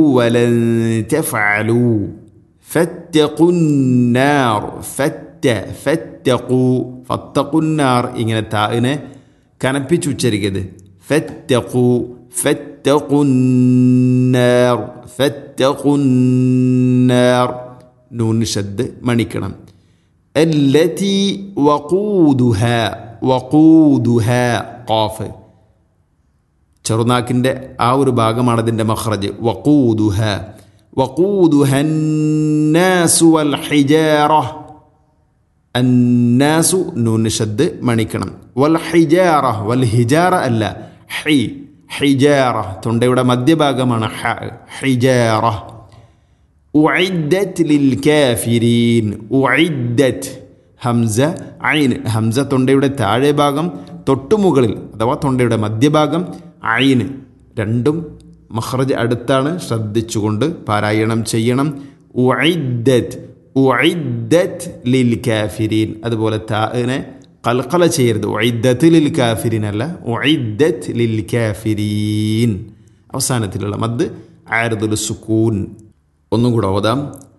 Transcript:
ولن تفعلوا فاتقوا النار فت فاتقوا فاتقوا النار ഇങ്ങനെ താഇനെ കനപ്പിച്ച് ഉച്ചരിക്കരുത് فاتقوا فاتقوا النار فاتقوا النار നൂൻ ഷദ് മണിക്കണം التي وقودها وقودها قاف ചെറുനാക്കിൻ്റെ ആ ഒരു ഭാഗമാണ് അതിൻ്റെ മഖ്റജ് വഖൂദുഹ വഖൂദുഹ الناس والحجارة الناس നൂൻ ഷദ് മണിക്കണം വൽഹിജാറ വൽഹിജാറ അല്ല ഹി ഹിജാറ തൊണ്ടയുടെ മധ്യഭാഗമാണ് ഹ ഹിജാറ ഉഇദ്ദത് ലിൽ കാഫിരീൻ ഉഇദ്ദത് ഹംസ ഐൻ ഹംസ തൊണ്ടയുടെ താഴെ ഭാഗം തൊട്ടുമുകളിൽ അഥവാ തൊണ്ടയുടെ മധ്യഭാഗം ഐന് രണ്ടും മഹ്റജ് അടുത്താണ് ശ്രദ്ധിച്ചുകൊണ്ട് പാരായണം ചെയ്യണം ഉഇദ്ദത് ഉഇദ്ദത് ലിൽ കാഫിരീൻ അതുപോലെ താഇനെ കൽക്കല ചെയ്യരുത് ഉഇദ്ദത്ത് ലിൽ കാഫിരീൻ അല്ല ഉഇദ്ദത്ത് ലിൽ കാഫിരീൻ അവസാനത്തിലുള്ള മദ് ആരദുൽ സുക്കൂൻ ഒന്നും കൂടെ ഓതാം